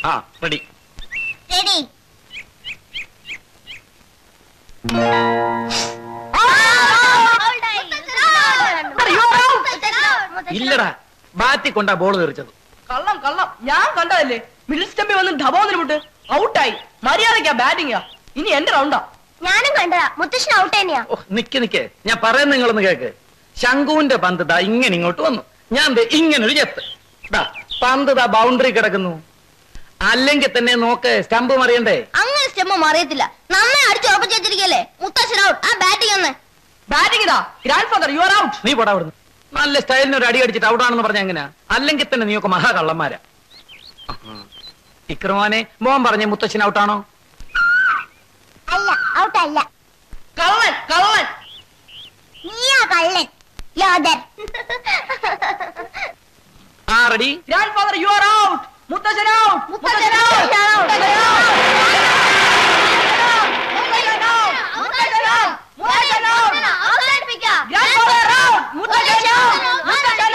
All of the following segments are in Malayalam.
ആ റെഡി റെഡി ഇല്ലടാ ബാറ്റി കൊണ്ടാ ബോൾ തെറിച്ചത് കള്ളം കള്ളം ഞാൻ കണ്ടതല്ലേ മിഡിൽ സ്റ്റംപിൽ വന്ന് ഡബോന്നിന് മുട്ട് ഔട്ടായി മര്യാദയ്ക്കാ ബാറ്റിംഗാ ഇനി എന്റെ റൗണ്ടാ ഞാനും കണ്ടതാ മുത്തശ്ശൻ ഔട്ട് തന്നെയാ ഓ നിക്ക് നിക്ക് ഞാൻ പറയുന്ന നിങ്ങളൊന്ന് കേക്ക് ശംഖുവിന്റെ പന്ത് ദാ ഇങ്ങനെ ഇങ്ങോട്ട് വന്നു ഞാൻ ദേ ഇങ്ങനെ ഒരു ചെത്ത് ദാ പന്ത് ദാ ബൗണ്ടറി കിടക്കുന്നു അല്ലെങ്കിൽ തന്നെ നോക്ക് സ്റ്റംപ് മറിയണ്ടേ അങ്ങനെ സ്റ്റെമ്മ അറിയത്തില്ല നന്നായി അടിച്ചു ഉറപ്പിച്ച് വെച്ചിരിക്കല്ലേ മുത്തശ്ശൻ ഔട്ട് ആ ബാറ്റിംഗ് ഒന്ന് ബാറ്റിംഗ് ഇതാ grandfather you are out നീ പോടാ അവിടുന്ന് നല്ല സ്റ്റൈലിന് ഒരു അടി അടിച്ചിട്ട് ഔട്ടാണെന്ന് പറഞ്ഞ എങ്ങനെയാ അല്ലെങ്കിൽ തന്നെ നീയൊക്കെ മഹാകള്ളന്മാരാ ഇക്രമാനെ മോൻ പറഞ്ഞ മുത്തച്ഛൻ ഔട്ടാണോ അല്ല ഔട്ട് അല്ല കള്ളൻ കള്ളൻ നീയാ കള്ളൻ യോദർ ആ ready grandfather you are out മുത്തച്ഛൻ ഔട്ട് മുത്തച്ഛൻ ഔട്ട് ഗ്രാൻഡ് ഫാദർ ഔട്ട് മുത്തച്ഛൻ ഔട്ട് മുത്തച്ഛൻ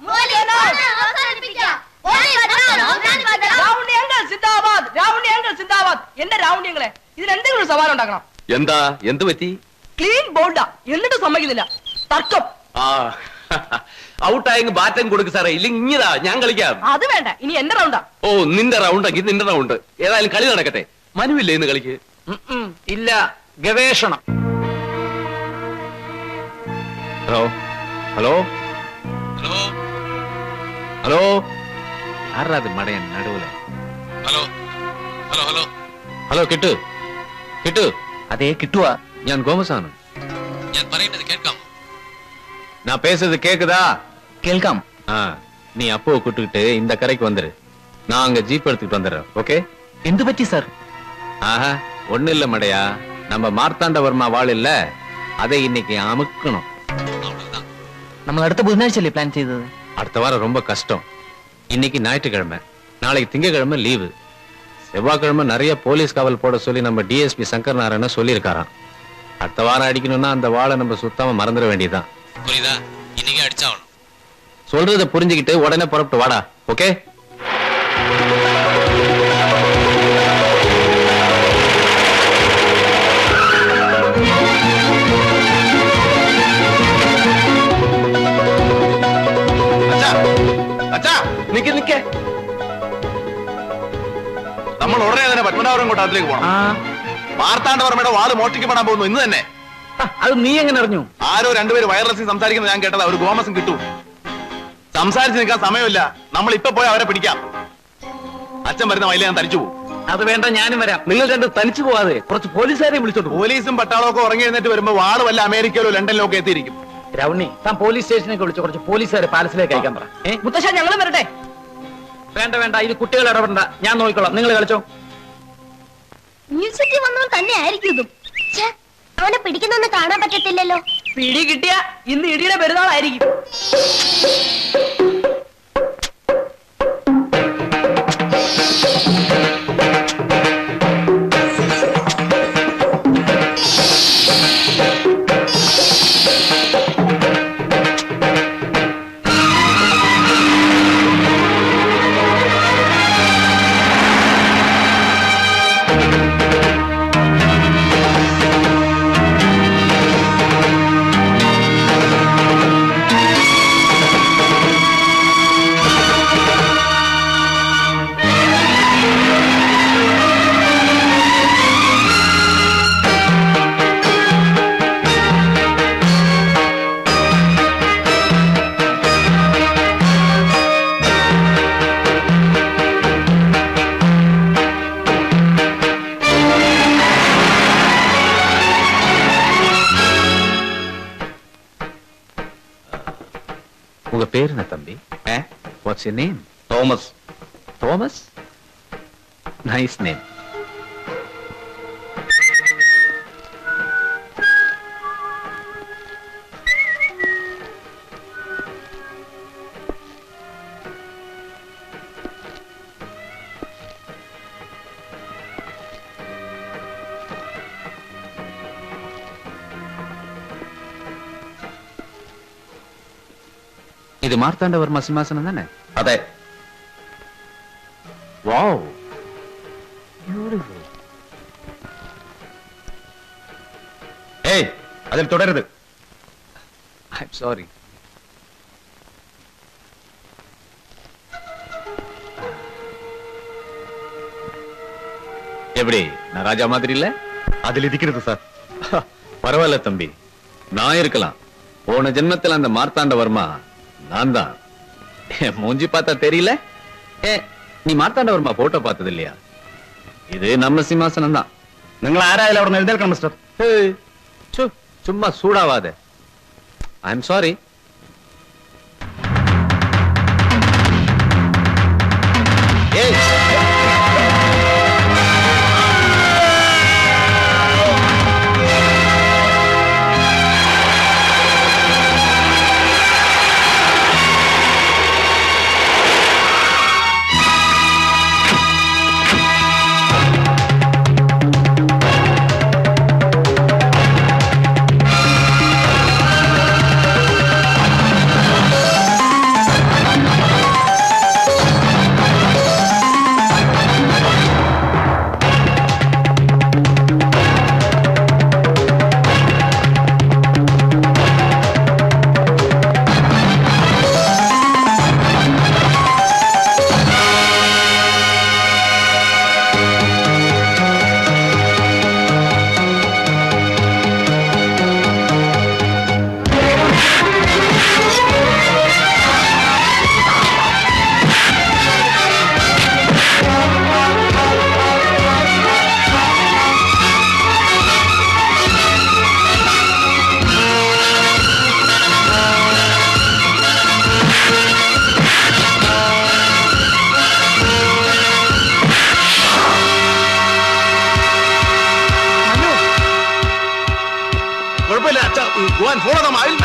ഔട്ട് രാവുണ്ണി അങ്കിൾ സിന്ദാബാദ് രാവുണ്ണി അങ്കിൾ സിന്ദാബാദ് എന്റെ രാവുണ്ണിയങ്ങളെ ഇതിന് എന്തെങ്കിലും ഒരു സവാൽ ഉണ്ടാക്കണം എന്താ എന്ത് പറ്റി ക്ലീൻ ബോൾഡാ എന്നിട്ട് സമ്മതിക്കുന്നില്ല തർക്കം ആ ഔട്ടായെങ്കിൽ ബാറ്റം കൊടുക്ക് സാറേ ഇല്ലെങ്കിൽ ഇങ്ങതാ ഞാൻ കളിക്കാം അത് വേണ്ട ഇനി എന്റെ റൗണ്ടാ ഓ നിന്റെ റൗണ്ട് എങ്കിൽ നിന്റെ റൗണ്ട് ഏതായാലും കളി നടക്കട്ടെ മനുവില്ലേ ഇന്ന് കളിക്ക് ഉം, ഉം. ഇല്ല ഗവേഷണം ഹലോ ഹലോ ഹലോ ഹലോ ആരാ അത് മടയൻ നടുവിലെ hello hello hello hello Kittu Kittu അതേ കിട്ടുവാ ഞാൻ ഗോമസാണ് ഞാൻ പറയുന്നത് കേൾക്കാം நான் பேசுறது கேக்குதா കേൾക്കാം ஆ நீ அப்போ கூட்டுக்கிட்டு இந்த கரைக்கு வந்துரு நான் அங்க ஜீப் எடுத்துக்கிட்டு வந்துடுறேன் ஓகே എന്തു പറ്റി സാർ ஆஹா ஒண்ணு இல்ல மடையா நம்ம மார்த்தாண்டவர்மா வாழ் இல்ல அதை இன்னைக்கு அமுக்கணும் அவ்வளவுதான் നമ്മൾ അടുത്ത ബുധനാഴ്ചയല്ലേ പ്ലാൻ ചെയ്തത് அடுத்த வாரம் ரொம்ப கஷ்டம் இன்னைக்கு ஞாயிற்றுக்கிழமை நாளைக்கு திங்கக்கிழமை லீவு செவ்வாய்க்கிழமை நிறைய போலீஸ் காவல் போட சொல்லி நம்ம டிஎஸ்பி சங்கர் நாராயணன் சொல்லியிருக்காராம் அடுத்த வாரம் அடிக்கணும்னா அந்த வாளை நம்ம சுத்தமா மறந்துட வேண்டியதுதான் புரியுதா இன்னைக்கு அடிச்சாகணும் சொல்றத புரிஞ்சுக்கிட்டு உடனே புறப்பட்டு வாடா ஓகே നിക്ക് നിക്ക് നമ്മൾ ഉടനെ തന്നെ പത്മനാഭപുരം കൊട്ടാരത്തിലേക്ക് പോകണം ആ മാർത്താണ്ഡവർമ്മയുടെ വാള് മോഷ്ടിക്കപ്പെടാൻ പോകുന്നു ഇന്ന് തന്നെ ആ, അത് നീ എങ്ങനെ അറിഞ്ഞു ആരോ രണ്ടുപേര് വയർലെസ്സിൽ സംസാരിക്കുന്നത് ഞാൻ കേട്ടതാ ഒരു ഗോമസം കിട്ടും സംസാരിച്ച് നിൽക്കാൻ സമയമില്ല നമ്മൾ ഇപ്പൊ പോയി അവരെ പിടിക്കാം അച്ഛൻ വരുന്ന വയലിൽ ഞാൻ തനിച്ചു പോകും അത് വേണ്ട ഞാനും വരാം നിങ്ങൾ രണ്ടും തനിച്ചു പോവാതെ കുറച്ച് പോലീസുകാരെ വിളിച്ചോണ്ട് പോ പോലീസും പട്ടാളവും ഒക്കെ ഉറങ്ങി എഴുന്നേറ്റ് വരുമ്പോ വാള് വല്ല അമേരിക്കയിലോ ലണ്ടനിലോ ഒക്കെ എത്തിയിരിക്കും രൗണി താൻ പോലീസ് സ്റ്റേഷനിലേക്ക് വിളിച്ച് കുറച്ച് പോലീസുകാരെ പാലസിലേക്ക് അയക്കാൻ പറ ഏ മുത്തശ്ശ ഞങ്ങളും വരട്ടെ വേണ്ട വേണ്ട ഇത് കുട്ടികൾ ഇടപെടണ്ട ഞാൻ നോക്കിക്കോളാം നിങ്ങൾ കളിച്ചോ മ്യൂസിയത്തിൽ വന്നവൻ തന്നെ ആയിരിക്കും ഇതും ഛെ, അവനെ പിടിക്കുന്നൊന്നും കാണാൻ പറ്റത്തില്ലല്ലോ പിടി കിട്ടിയ ഇന്ന് ഇടിയുടെ പെരുന്നാളായിരിക്കും உங்க பேர் என்ன தம்பி what's your name Thomas Thomas nice name இது மார்த்தாண்டவர்மா சிம்மாசனம் தானே അതെ வாவ் ഏയ് അതിൽ തുടരുത് ഐ എം സോറി எப்படி நான் ராஜா மாதிரி இல்ல അതിൽ ഇരിക്കരുത് സാർ பரவாயில்ல தம்பி நான் இருக்கலாம் போன ஜென்மத்தில் அந்த மார்த்தாண்ட வர்மா நான் தான் என் மூஞ்சி பார்த்தா தெரியல ஏ நீ மார்த்தாண்ட வர்மா போட்டோ பார்த்தது இல்லையா இது நம்ம சிம்மாசனம் தான் നിങ്ങൾ ആരായാലും അവിടെ എഴുന്നേൽക്കണം മിസ്റ്റർ சும்மா சூடாவாத ஐ எம் சாரி കുഴപ്പമില്ല അച്ഛാ go and follow them I will